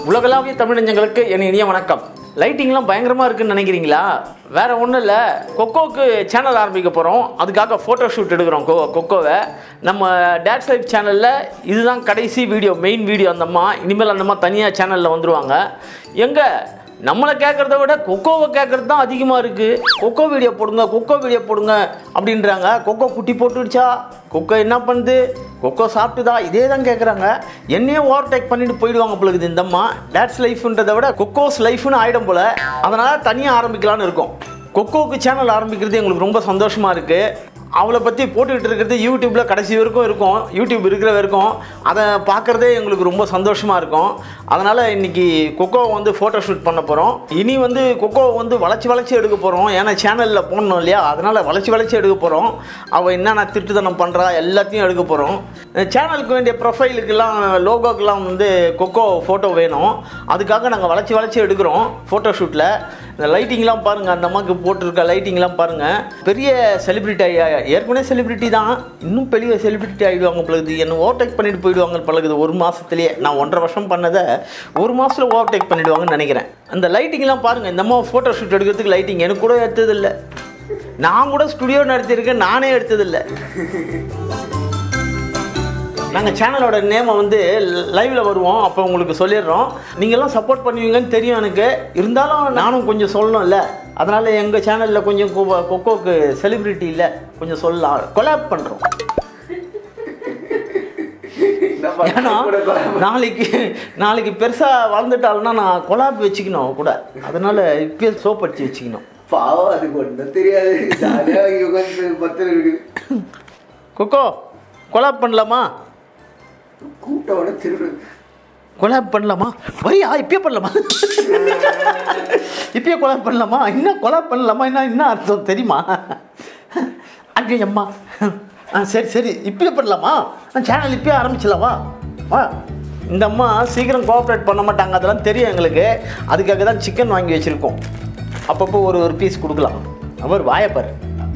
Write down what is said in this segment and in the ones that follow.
உலகளாவிய தமிழஞ்சங்களுக்கு என் இனிய வணக்கம் லைட்டிங்லாம் பயங்கரமாக இருக்குன்னு நினைக்கிறீங்களா வேற ஒன்றும் இல்லை கொக்கோக்கு சேனல் ஆரம்பிக்க போகிறோம் அதுக்காக ஃபோட்டோ ஷூட் எடுக்கிறோம் கொ கொக்கோவை நம்ம டேட்ஸ் லைஃப் சேனலில் இதுதான் கடைசி வீடியோ மெயின் வீடியோ அந்தம்மா இனிமேல் அந்தம்மா தனியாக சேனலில் வந்துருவாங்க எங்கே நம்மளை கேட்குறத விட கொக்கோவை கேட்குறது தான் அதிகமாக இருக்குது கொக்கோ வீடியோ போடுங்க கொக்கோ வீடியோ போடுங்க அப்படின்றாங்க கொக்கோ குட்டி போட்டுடுச்சா கொக்கோ என்ன பண்ணுது கொக்கோ சாப்பிட்டுதா இதே தான் கேட்குறாங்க என்னையே ஓவர்டேக் பண்ணிட்டு போயிடுவாங்க போல இருக்குது இந்த அம்மா டேட்ஸ் லைஃப்ன்றதை விட கொக்கோஸ் லைஃப்னு ஆயிடும் போல அதனால் தனியாக ஆரம்பிக்கலான்னு இருக்கோம் கொக்கோவுக்கு சேனல் ஆரம்பிக்கிறது எங்களுக்கு ரொம்ப சந்தோஷமாக இருக்குது அவளை பற்றி போட்டுக்கிட்டு இருக்கிறது யூடியூப்பில் கடைசி வரைக்கும் இருக்கும் யூடியூப் இருக்கிற வரைக்கும் அதை பார்க்குறதே எங்களுக்கு ரொம்ப சந்தோஷமாக இருக்கும் அதனால் இன்றைக்கி கொக்கோ வந்து ஃபோட்டோ ஷூட் பண்ண போகிறோம் இனி வந்து கொக்கோ வந்து வளைச்சி வளைச்சி எடுக்க போகிறோம் ஏன்னா சேனலில் போடணும் இல்லையா அதனால் வளைச்சி வளைச்சி எடுக்க போகிறோம் அவள் என்னென்ன திருட்டுத்தனம் பண்ணுறா எல்லாத்தையும் எடுக்க போகிறோம் சேனலுக்கு வேண்டிய ப்ரொஃபைலுக்கெல்லாம் லோகோக்கெல்லாம் வந்து கொக்கோ ஃபோட்டோ வேணும் அதுக்காக நாங்கள் வளைச்சி வளைச்சி எடுக்கிறோம் ஃபோட்டோ ஷூட்டில் இந்த லைட்டிங்லாம் பாருங்கள் அந்த அம்மாவுக்கு போட்டிருக்க லைட்டிங்லாம் பாருங்கள் பெரிய செலிப்ரிட்டி ஏற்கனவே செலிப்ரிட்டி தான் இன்னும் பெரிய செலிப்ரிட்டி ஆகிடுவாங்க பழகுது என்னை ஓவர்டேக் பண்ணிட்டு போயிடுவாங்க பழகுது ஒரு மாதத்துலேயே நான் ஒன்றரை வருஷம் பண்ணதை ஒரு மாதத்தில் ஓவர்டேக் பண்ணிடுவாங்கன்னு நினைக்கிறேன் அந்த லைட்டிங்லாம் பாருங்கள் இந்த அம்மா ஃபோட்டோ ஷூட் எடுக்கிறதுக்கு லைட்டிங் எனக்கு கூட எடுத்ததில்லை நான் கூட ஸ்டுடியோ நடத்தியிருக்கேன் நானே எடுத்ததில்லை நாங்கள் சேனலோட நேமை வந்து லைவில் வருவோம் அப்போ உங்களுக்கு சொல்லிடுறோம் நீங்கள்லாம் சப்போர்ட் பண்ணுவீங்கன்னு தெரியும் எனக்கு இருந்தாலும் நானும் கொஞ்சம் சொல்லணும்ல அதனால் எங்கள் சேனலில் கொஞ்சம் கொ- கொக்கோக்கு செலிப்ரிட்டி இல்லை கொஞ்சம் சொல்லலாம் கொலாப் பண்ணுறோம் ஏன்னா நாளைக்கு நாளைக்கு பெருசாக வளர்ந்துட்டாலும்னா நான் கொலாப் வச்சுக்கணும் அவ கூட அதனால் இப்பயே சோப் அடிச்சு வச்சுக்கணும் பாவம் அதுக்கு ஒன்றும் தெரியாது ஜாலியா இங்க உட்காந்து பத்து இருக்குது கொக்கோ கொலாப் பண்ணலாமா கூட்டோட திருடு கொலாப் பண்ணலாமா வரியா இப்பயே பண்ணலாமா இப்பயே கொலாப் பண்ணலாமா இன்னும் கொலாப் பண்ணலாமா என்ன என்ன அர்த்தம் தெரியுமா அங்கே அம்மா ஆ சரி சரி இப்பயே பண்ணலாமா சேனல் இப்பயே ஆரம்பிச்சிடலாமா வா இந்த அம்மா சீக்கிரம் கோஆப்ரேட் பண்ண மாட்டாங்க அதெல்லாம் தெரியும் எங்களுக்கு அதுக்காக தான் சிக்கன் வாங்கி வச்சுருக்கோம் அப்பப்போ ஒரு ஒரு பீஸ் கொடுக்கலாம் அவர் வாயப்பார்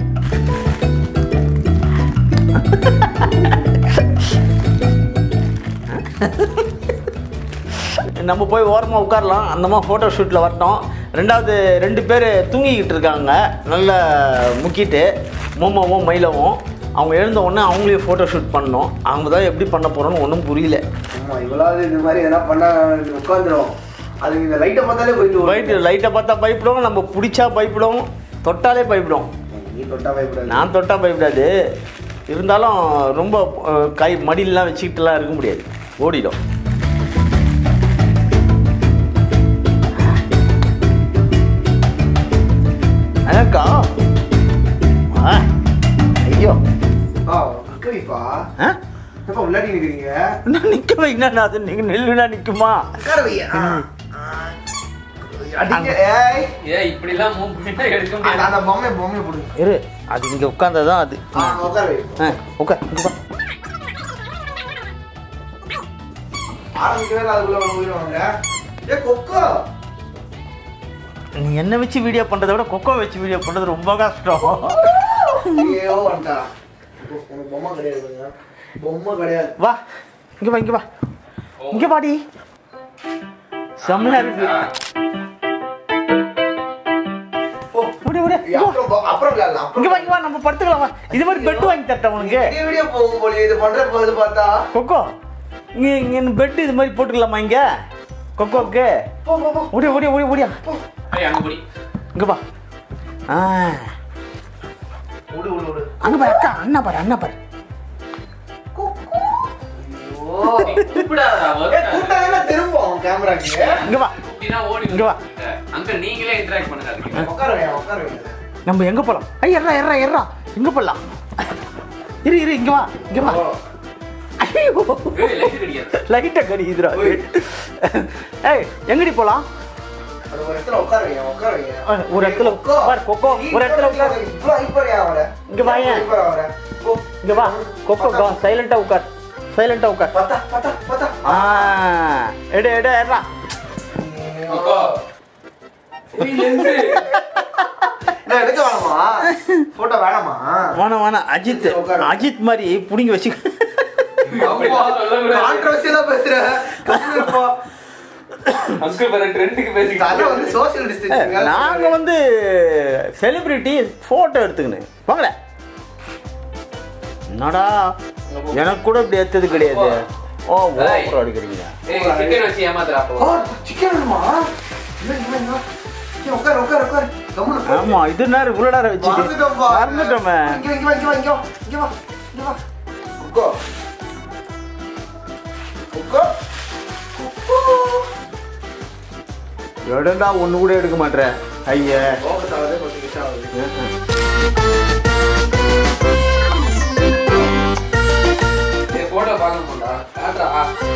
நம்ம போய் ஓரமாக உட்காரலாம் அந்தமா ஃபோட்டோ ஷூட்டில் வரட்டும் ரெண்டாவது ரெண்டு பேர் தூங்கிக்கிட்டு இருக்காங்க நல்ல முக்கிட்டு மோமாவும் மயிலவும் அவங்க எழுந்த உடனே அவங்களையும் ஃபோட்டோ ஷூட் பண்ணோம் அவங்க தான் எப்படி பண்ண போகிறோன்னு ஒன்றும் புரியல ஆமா இவ்வளவு இந்த மாதிரி எதனா பண்ணா உட்காந்துரும் அதுக்கு இந்த லைட்டை பார்த்தாலே போயிட்டு வரும். பைட்டு லைட்டை பார்த்தா பயப்படும் நம்ம பிடிச்சா பயப்படும் தொட்டாலே பயப்படும் நீ தொட்டா பயப்படாது நான் தொட்டா பயப்படாது இருந்தாலும் ரொம்ப அஹ், கை மடியிலலாம் வச்சுக்கிட்டுலாம் இருக்க முடியாது ஓடிடும் அதாக்கா ஆ ஐயோ ஆ உட்காரிப்பா ஆ எப்ப உள்ளாடி நிக்கிறீங்க நான் நிற்க வைங்கன்னா அது நீங்கள் நெல்லுனா நிற்குமா உட்கார வையா அடிங்க ஏய் ஏய் இப்படிலாம் மூவ் பண்ணிட்டா எடுக்க அந்த முடியாது அந்த பொம்மை பொம்மை போடுங்க இரு அது இங்கே உட்காந்ததான் அது ஆ, உட்கார வை ஆ உட்கார் இங்க வா. ஆரம்பிக்கவே இல்லை அதுக்குள்ள ஒன்று உயிர் ஏ கொக்கோ நீ என்ன வச்சு வீடியோ பண்ணுறதை விட கொக்கோ வச்சு வீடியோ பண்ணுறது ரொம்ப கஷ்டம் ஐயோ வந்துட்டா உனக்கு பொம்மை கிடையாது பாருங்க. பொம்மை கிடையாது வா இங்க வா இங்க வா இங்க வாடி செம்மையா இருக்கு ஓ ஓடி ஓடி ஏய், அப்புறம் போ- அப்புறம் விளையாடலாம் இங்க அப்புறம் வா இங்க வா நம்ம படுத்துக்கலாம் வா இது மாதிரி பெட் வாங்கி தரட்டேன் உனக்கு வீடியோ வீடியோ போகும் போல இது பண்ற போது பார்த்தா கொக்கோ இங்க இங்க பெட் இது மாதிரி போட்டுக்கலாமா இங்க கொக்கோக்கு போ போ போ ஓடி ஓடி ஓடி ஓடியா ஏய் அங்க போடி இங்க வா ஆ விடு விடு விடு அங்க பாரு அக்கா அண்ணா பாரு அண்ணா பாரு ஐயோ கூப்பிடாதடா ஏ வருடா. கூட்டாங்க திரும்பும் கேமராக்கு இங்க வா கூப்பிட்டினா ஓடி இங்க வா. அங்க நீங்களே இன்டராக்ட் பண்ணுங்க அதுக்கு உட்கார வை உட்கார வை நம்ம எங்க போலாம் ஐய் எர்றா எர்றா எர்றா எங்க போலாம் இரு இரு இங்க வா இங்க வா ஓ. ஐயோ ஏய் லைட் கிடையாது லைட்டா கடிக்குதுடா ஓய். ஏய் எங்கடி போலாம் அது ஒரு இடத்துல உட்கார வை உட்கார வை அஹ், ஒரு இடத்துல கொக்கோ. பாரு, கொக்கோ, நீ ஒரு இடத்துல இப்ப உட்காரு. இப்ப இப்ப ஏன் வர இங்க வாயேன். இப்ப வர போ இங்க வா கொக்கோ சைலண்டா உட்கார் சைலண்டா உட்கார் பத்தா பத்தா பத்தா ஆ எடு எடு எட்ரா கொக்கோ. ஏய் லென்ஸ் நான் எடுக்க வேணாமா போட்டோ வேணாமா வேணாம் வேணாம் அஜித் உட்காரு. அஜித் மாதிரி புடிங்க வச்சு அப்படி சொல்லக்கூடாது கான்ட்ரவர்சியலா பேசுற கம்முனு இருப்பா. அங்கிள் வேற ட்ரெண்டுக்கு தலை பேசிக்கிட்டு வந்து சோஷியல் டிஸ்டன்ஸ் நாங்க வந்து செலிபிரிட்டி போட்டோ எடுத்துக்கணும் வாங்கல என்னடா எனக்கு கூட இப்படி எடுத்தது கிடையாது ஓ ஏய். ஓவர் அடிக்கிறீங்க ஏய் சிக்கன் வச்சு ஏமாத்துறா ஓ அப்போ சிக்கன் வேணுமா இல்லை இல்லை இல்லை ஏய், உட்காரு உட்காரு உட்காரு கம்முனு உட்காரு. ஆமா இது நேரம் இவ்வளோ நேரம் வச்சுட்டு மறந்துட்டோம்பா. மறந்துட்டோமே இங்க வா, இங்க வா, இங்க வா, இங்க வா, இங்க வா, இங்க வா. உட்கோ. உட்கோ. உட்கோ. எடுண்டா ஒண்ணு கூட எடுக்க மாட்டேன் ஐய கோபத்தாலே கொஞ்சம் விஷயம் ஆகுது. ஏய் போட்டோ பார்க்கணும்டா காட்டுறா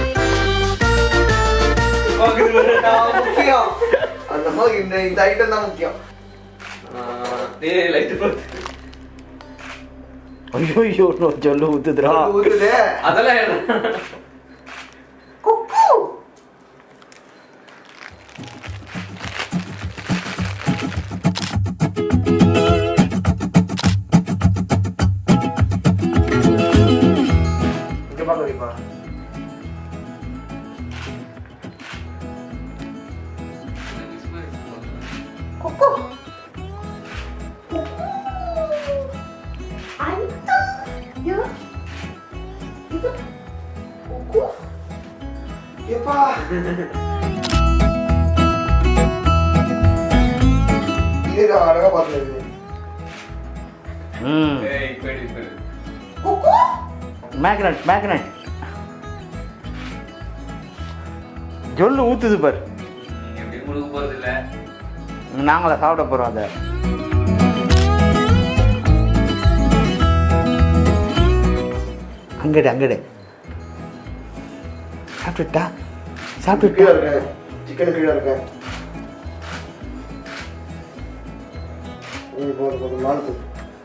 நான் முக்கியம் அந்த மாதிரி இந்த இந்த ஐட்டம் தான் முக்கியம் டேய் லைட் போடு ஐயோ ஐயோ நான் சொல்ல ஊத்துதுடா ஊத்துதே அதெல்லாம் என்ன குக்கு இங்க பாக்க வைப்பா குக்கு ஏப்பா இதுதான் அழகா பார்த்தது ம் ஏய் பேடி பேடி மேக்னட் மேக்னட் ஜொல்லு ஊத்துது பாரு நீங்க எப்படி முழுக்க போறது இல்ல நாங்கள சாப்பிட போறோம் அதை அங்கடு அங்கடு சாப்பிட்டுட்டா கீழே சாப்பிட்டுட்டா இருக்கேன் சிக்கன் கீழே இருக்கேன் ம், போதும் போதும் நாலு போதும்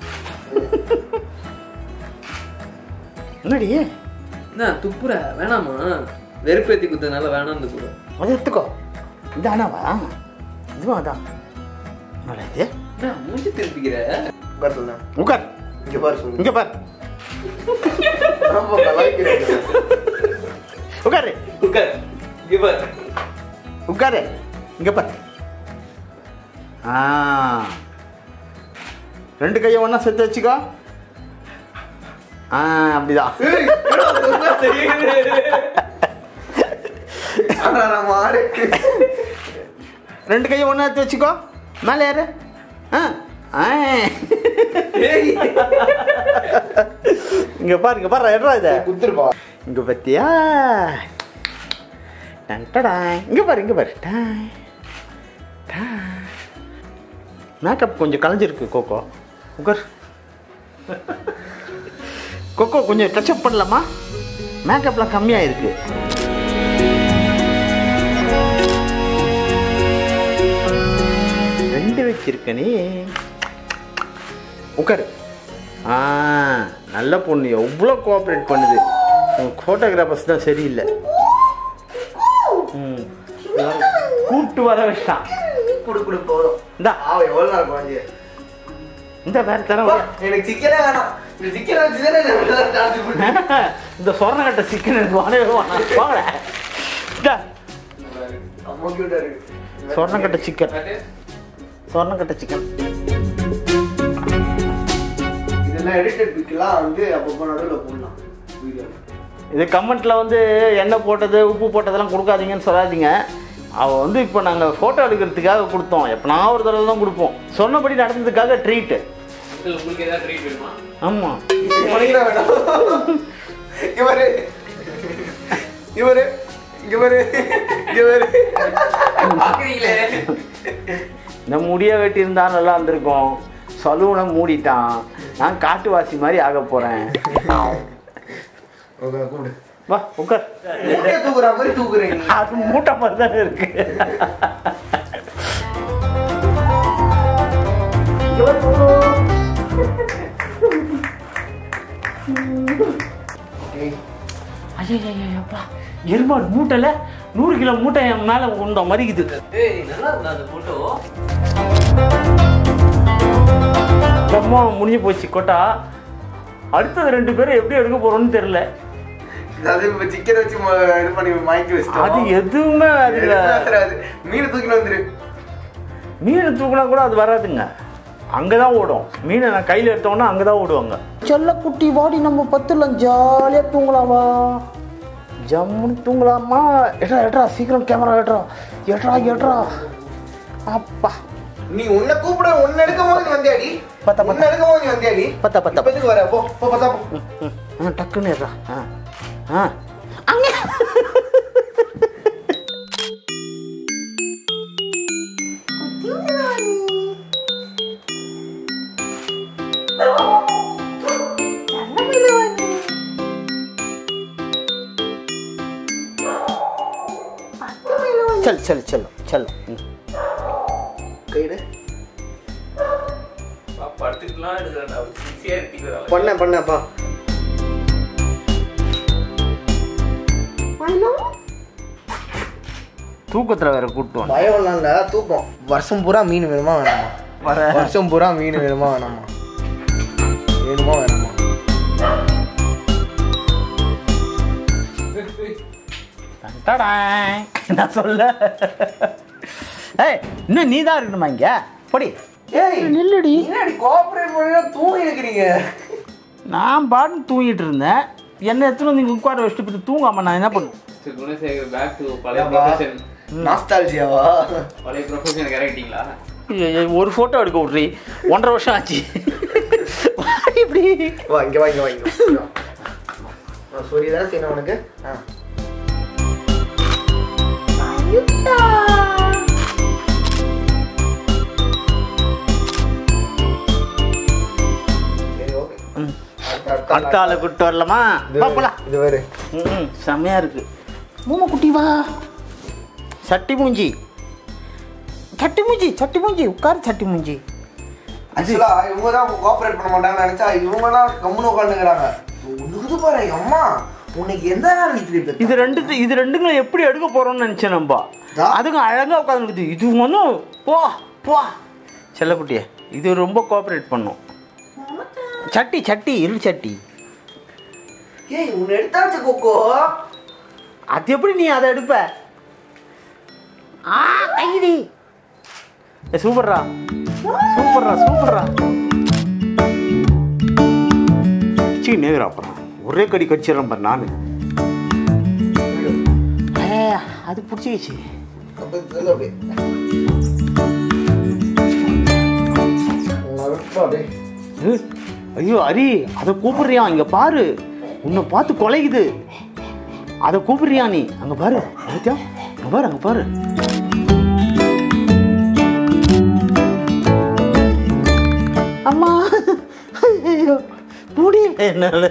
என்னடி என்ன துப்புற வேணாமா வெறுப்பேத்தி குத்தனால வேணாம் துப்புற அது எடுத்துக்கோ இது ஆனாவா இதுவா அதான் நல்லா இது என்ன மூஞ்சி திருப்பிக்கிற உட்கார் சொல்லேன் உட்கார் இங்க பாரு சொல்லு இங்க பார் ரொம்ப கலாய்க்கிறேன் உட்காரு உட்கார் இங்க பாரு உட்காரு இங்க பார் ஆ ரெண்டு கையை ஒண்ணா சேர்த்து வச்சுக்கோ ஆ அப்படிதான் ஏய், என்னடா சொல்ற? அடா, நான் மாடு. ரெண்டு கையை ஒண்ணா எடுத்து வச்சுக்கோ மேலே ஏறு ஆ ஆ. ஏய், இங்க பாரு இங்க பாரு எடுறா இதை குத்துருப்பா. இங்க பத்தியா டன் டடாய். இங்க பாரு இங்க பாரு டாய். டாய். மேக்கப் கொஞ்சம் கலைஞ்சிருக்கு கோகோ உட்கார் கோகோ கொஞ்சம் டச்சப் பண்ணலாமா மேக்கப்லாம் கம்மியாக இருக்கு ரெண்டு வச்சிருக்கனே உட்காரு ஆ நல்ல பொண்ணு எவ்வளோ கோஆப்ரேட் பண்ணுது ஃபோட்டோகிராஃபர்ஸ் தான் சரியில்லை ம் கூப்பிட்டு வர வச்சிட்டான் குடு, குடு, போதும். இந்தா பாவம், எவ்வளவு நாள் குழந்தைய. இந்த வேற தர அப்பா, எனக்கு சிக்கனே வேணாம் இந்த சிக்கனை வச்சுதானே நான் நல்லா டான்ஸ் பண்ணேன். இந்த சொர்ணக்கட்ட சிக்கன் எனக்கு வாங்கவே வேணாம் வாங்கல இந்தா அம்மா cute ஆ இருக்கு. சொர்ணக்கட்ட சிக்கன் காட்டு. சொர்ணக்கட்ட சிக்கன் இதெல்லாம் edited pic எல்லாம் வந்து அப்பப்போ நடுவுல போடலாம் video ல. இது கமெண்ட்ல வந்து எண்ணெய் போட்டது உப்பு போட்டதெல்லாம் கொடுக்காதீங்கன்னு சொல்லாதீங்க அவள் வந்து இப்போ நாங்கள் ஃபோட்டோ எடுக்கிறதுக்காக கொடுத்தோம் எப்பனா ஒரு தடவை தான் கொடுப்போம் சொன்னபடி நடந்ததுக்காக ட்ரீட்டு அங்கிள் உங்களுக்கு ஏதாவது ட்ரீட் வேணுமா ஆமாம் உனக்கு தான் வேணும். இவரு இவரு இங்க பாரு இங்க பாரு பாக்குறீங்களே இந்த முடியை வெட்டியிருந்தா நல்லா இருந்திருக்கும் சலூனை மூடிட்டான் நான் காட்டுவாசி மாதிரி ஆக போகிறேன் உட்காரு, கூப்பிடு வா உட்கார் மூட்டையை தூக்குற மாதிரி தூக்குறேன் நீ. அது மூட்டை மாதிரி தானே இருக்கு இங்க பாரு, கூப்பிடு. ஏய், ஐயப்பா எருமாடு மூட்டையில் நூறு கிலோ மூட்டை என் மேலே உண்ட மறிக்குது ஏய் நல்லா இருந்தா அந்த போட்டோ அம்மா முடிஞ்சு போச்சு கொட்டா அடுத்தது ரெண்டு பேரும் எப்படி எடுக்க போறோம்னு தெரியல அது இப்ப சிக்கன் வச்சு ம- இது பண்ணி வாங்கி வச்சிட்டோம் அது எதுவுமே அதுல அது மீன் தூக்கிட்டு வந்துரு மீன் தூக்கினா கூட அது வராதுங்க அங்கே தான் ஓடும் மீனை நான் கையில் எடுத்தோன்னா அங்கே தான் ஓடுவாங்க செல்லக்குட்டி வாடி நம்ம பத்துலாம் ஜாலியாக தூங்கலாமா ஜம்முன்னு தூங்கலாமா எட்ரா எட்ரா சீக்கிரம் கேமரா எட்ரா எட்ரா எட்ரா அப்பா நீ உன்னை கூப்பிட உன்னை எடுக்கும் போது நீ வந்தியாடி பத்தா, பத்தா. உன்னை எடுக்கும் போது நீ வந்தியாடி பத்தா, பத்தா. இப்ப எதுக்கு வர போ போ பத்தா போ ம், ஆ டக்குன்னு எட்ரா ஆ ஆ அங்கே चल चल चलो चलो கைடு படுத்துக்கலாம் எடுக்கிறேன் சின்சியாரிட்டி பண்ண பண்ணப்பா தூக்கத்தில் வேற கூட்டு வாங்க பயம்லாம் இல்ல தூக்கம் வருஷம் பூரா மீன் வேணுமா வேணாமா வர வருஷம் பூரா மீன் வேணுமா வேணாமா வேணுமா வேணாமா டடாய். நான் சொல்ல ஏய் இன்னும் நீ தான் இருக்கணுமா இங்க பொடி ஏய் நில்லுடி என்னடி கோஆபரேட் பண்ணி தூங்கி இருக்கிறீங்க நான் பாட்டு தூங்கிட்டு இருந்தேன் என்ன எடுத்துட்டு வந்து இங்க உட்கார வச்சுட்டு போய் தூங்காம நான் என்ன பண்ண குணசேகர் பேக் டு பழைய ஏப்பா. ப்ரொஃபஷன் நாஸ்டாலஜியாவா பழைய ப்ரொஃபஷன் இறங்கிட்டீங்களா ஒரு ஃபோட்டோ எடுக்க விட்றி ஒன்றரை வருஷம் ஆச்சு வாடி இப்படி வா இங்க வா இங்க வா இங்க வா. நான் சொல்லி தானே செய்யணும் உனக்கு ஆ சரி ஓகே ம். அடுத்த- அடுத்த ஆளை கூப்பிட்டு வரலாமா இது வா வேறு, போலாம் இது வேறு ம் செம்மையா இருக்கு மூம குட்டி வா சட்டி மூஞ்சி சட்டி மூஞ்சி சட்டி மூஞ்சி உட்காரு சட்டி மூஞ்சி ஆக்சுவலா இவங்க தான் கோஆபரேட் பண்ண மாட்டாங்கன்னு நினைச்சா இவங்க தான் கம்முன்னு உட்காந்துக்கிறாங்க உனக்கு பாரு எங்க அம்மா உனக்கு எந்த நாள் நீ திருப்பி இது ரெண்டு இது ரெண்டுங்களும் எப்படி எடுக்க போறோம்னு நினைச்சேன் நம்ம ஆ. அதுங்க அழகா உட்காந்துருக்குது இது ஒன்றும் போ போ செல்லக்குட்டியே இது ரொம்ப கோஆப்ரேட் பண்ணும் சட்டி சட்டி இரு சட்டி ஏய் உன்னை எடுத்தாச்சு கொக்கோ அது எப்படி நீ அதை எடுப்ப ஆ கைடி ஏ, சூப்பர்ரா சூப்பர்ரா சூப்பர்ரா கடிச்சு நேரா அப்புறம் ஒரே கடி கடிச்சிடறேன் பாரு நான் அது பிடிச்சிக்கிச்சு அப்ப சொல்லு அப்படியே நறுப்பா அப்படியே. ஏ, ஐயோ அரி அதை கூப்பிடுறியா இங்க பாரு உன்னை பார்த்து கொலைக்குது அதை கூப்பிடுறியா நீ அங்க பாரு பாத்தியா அங்க பாரு அங்க பாரு அம்மா ஐயோ முடியல என்னால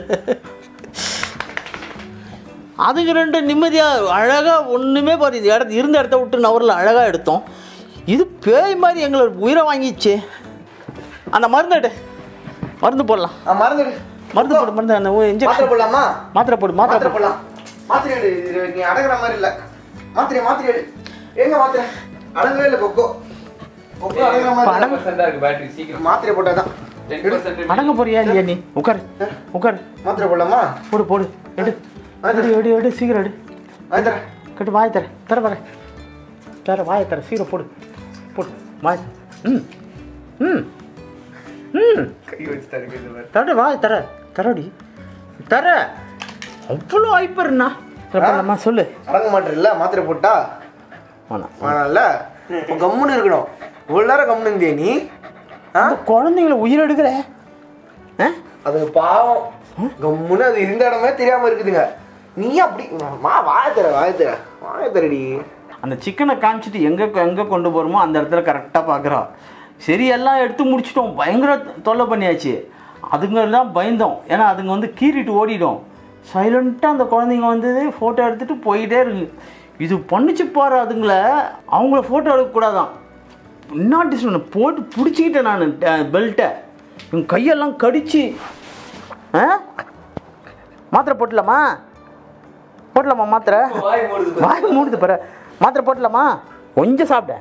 அதுங்க ரெண்டு நிம்மதியா அழகா ஒண்ணுமே பாரு இது இடத்து இருந்த இடத்த விட்டு நவரில் அழகா எடுத்தோம் இது பேய் மாதிரி எங்களை உயிரை வாங்கிச்சு அந்த மருந்து எடு மருந்து போடலாம் ஆ, மறந்துடு மருந்து போடு மருந்து அந்த மாத்திரை இன்ஜெக்ஷன் போடலாமா மாத்திரை போடு மாத்திரை மாத்திரை போடு போடலாம் மாத்திரை எடு இது நீ அடங்குற மாதிரி இல்ல மாத்திரை மாத்திரை எடு எங்க மாத்திரை அடங்கவே இல்ல கொக்கோ கொக்கோ அடங்குற மாதிரி இல்ல. பர்சன்டா இருக்கு பேட்டரி சீக்கிரம் மாத்திரை போட்டாதான் டென் பர்சன்ட் அடங்க போறியா இல்லையா நீ உட்காரு உட்காரு மாத்திரை போடலாமா போடு போடு எடு எடு எடு எடு சீக்கிரம் எடு மாத்திரை கட்டு வாய் தர தர வர தர வாயை தர சீக்கிரம் போடு போடு வாய் ம் ம் ம் கை வச்சு தருக்கு தர வாய் தர தரடி தர அவ்வளோ ஐப்பர்ண்ணா சொல்லலாமா சொல்லு அடங்க மாட்டேன் இல்ல மாத்திரை போட்டா வேணாம் வேணாம்ல இப்போ கம்முன்னு இருக்கணும் இவ்வளவு நேரம் கம்முன்னு இருந்தியா நீ ஆ அந்த குழந்தைங்கள உயிர் எடுக்கிற ஆ அது பாவம் கம்முன்னு அது இருந்த இடமே தெரியாம இருக்குதுங்க நீ அப்படி மா வாயத்தர வாயத்தர வாயத்தரடி அந்த சிக்கனை காமிச்சிட்டு எங்கே எங்கே கொண்டு போகிறோமோ அந்த இடத்துல கரெக்டாக பார்க்குறா சரி எல்லாம் எடுத்து முடிச்சிட்டோம் பயங்கர தொல்லை பண்ணியாச்சு அதுங்க எல்லாம் பயந்தோம் ஏன்னா அதுங்க வந்து கீறிட்டு ஓடிடும் சைலண்ட்டாக அந்த குழந்தைங்க வந்து ஃபோட்டோ எடுத்துகிட்டு போயிட்டே இருக்கு இது பண்ணுச்சு பாரு அதுங்கள அவங்கள ஃபோட்டோ எடுக்கக்கூடாதான் என்னாட்டி சொன்ன போட்டு பிடிச்சிக்கிட்டேன் நான் பெல்ட்டை என் கையெல்லாம் கடிச்சு ஆ மாத்திரை போட்டலாமா போட்டலாமா மாத்திரை வாய் மூடுது வாய் மூடுது பாரு மாத்திரை போட்டலாமா கொஞ்சம் சாப்பிட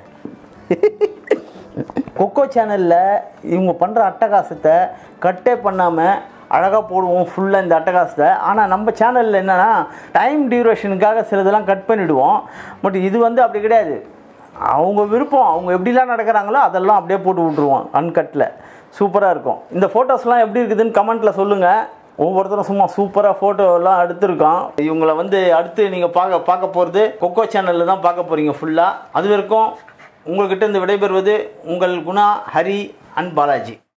கொக்கோ சேனலில் இவங்க பண்ணுற அட்டகாசத்தை கட்டே பண்ணாமல் அழகாக போடுவோம் ஃபுல்லாக இந்த அட்டகாசத்தை ஆனால் நம்ம சேனலில் என்னென்னா டைம் டியூரேஷனுக்காக சிலதெல்லாம் கட் பண்ணிவிடுவோம் பட் இது வந்து அப்படி கிடையாது அவங்க விருப்பம் அவங்க எப்படிலாம் நடக்கிறாங்களோ அதெல்லாம் அப்படியே போட்டு விட்ருவோம் அன்கட்டில் சூப்பராக இருக்கும் இந்த ஃபோட்டோஸ்லாம் எப்படி இருக்குதுன்னு கமெண்ட்டில் சொல்லுங்கள் ஒவ்வொருத்தரும் சும்மா சூப்பராக ஃபோட்டோலாம் எடுத்திருக்கோம் இவங்களை வந்து அடுத்து நீங்கள் பார்க்க பார்க்க போகிறது கொக்கோ சேனலில் தான் பார்க்க போகிறீங்க ஃபுல்லாக அது வரைக்கும் உங்கள்கிட்ட இருந்து விடைபெறுவது உங்கள் குணா ஹரி அண்ட் பாலாஜி